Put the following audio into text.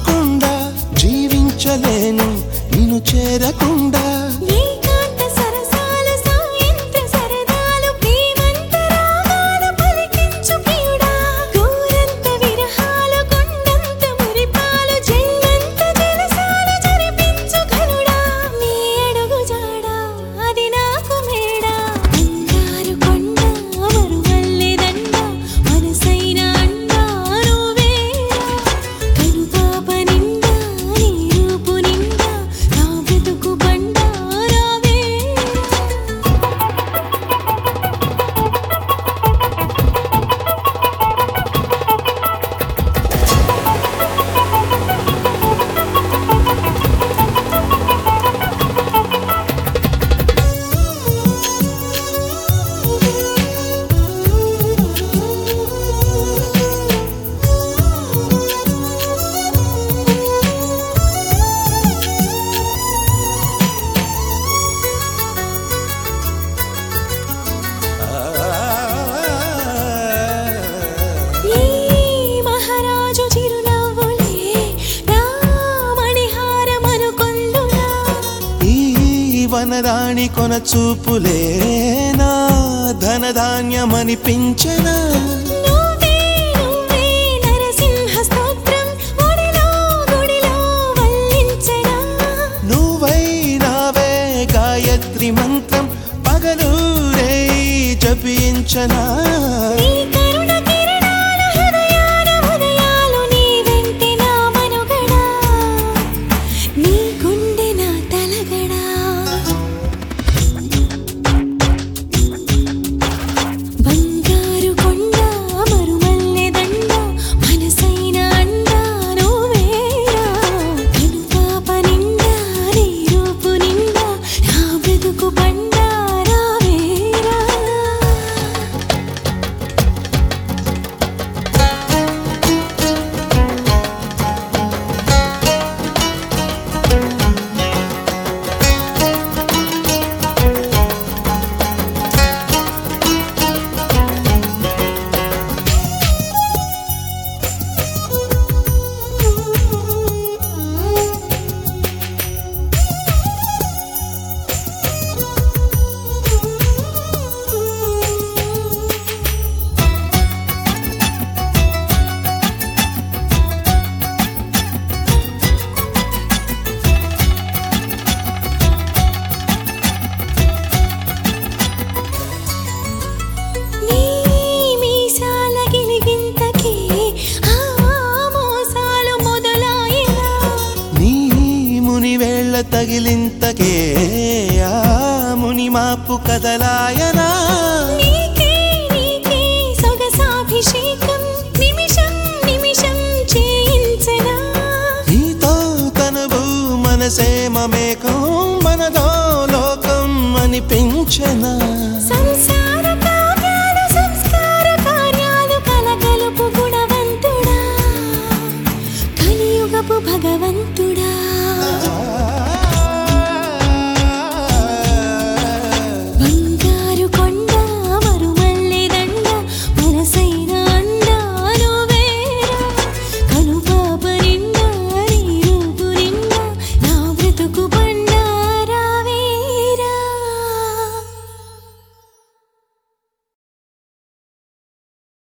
చూడకుండా జీవించలేను నిన్ను చేరకుండా ఏకాంత సరసాలు సాయంత్ర సరదాలు ప్రేమంత రాగాలు పలికించు ప్రియుడా గోరంత విరహాలు కొండంత మురిపాలు జల్లంత జలసాలు జరిపించు ఘనుడా నీ అడుగు జాడా అది నాకు మేడా బంగారు కొండ వరువల్లె దండ మనసైన అండ నువ్వేరా కనుపాప నిండా నీ రూపు నిండా నా బ్రతుకు బండ రావేరా ఈ మహారాజు చిరునవ్వులే నా మణిహారమను కొందునా ఈ వనరాణి కొన చూపులే నా ధనధాన్యమనిపించనా నువ్వే నువ్వే నరసింహ స్తోత్రం ఒడిలో గుడిలో వల్లించనా నువ్వై నావే గాయత్రి మంత్రం పగలూరే జపించనా నీ కరుణ కిరణాల హృదయాల ఉదయాలు నీ వెంటే నా మనుగడా నీ గుండె నా తలగడా బంగారు కొండ మరుమల్లె దండ మనసైన అండ నువ్వేరా కనుపాప నిండా నీ రూపు నిండా నా బ్రతుకు బండ రావేరా నీ మీసాల గిలిగింతకే ఆ మోసాలు మొదలాయినా నీ ముని వేళ్ళ తగిలింతకే ఆ ముని మాపు కదలాయనా నీకే నీకే సొగసాభిషేకం నిమిషం నిమిషం చేయించనా నీతో తనువు మనసే మమేకం మనదో లోకం అనిపించనా స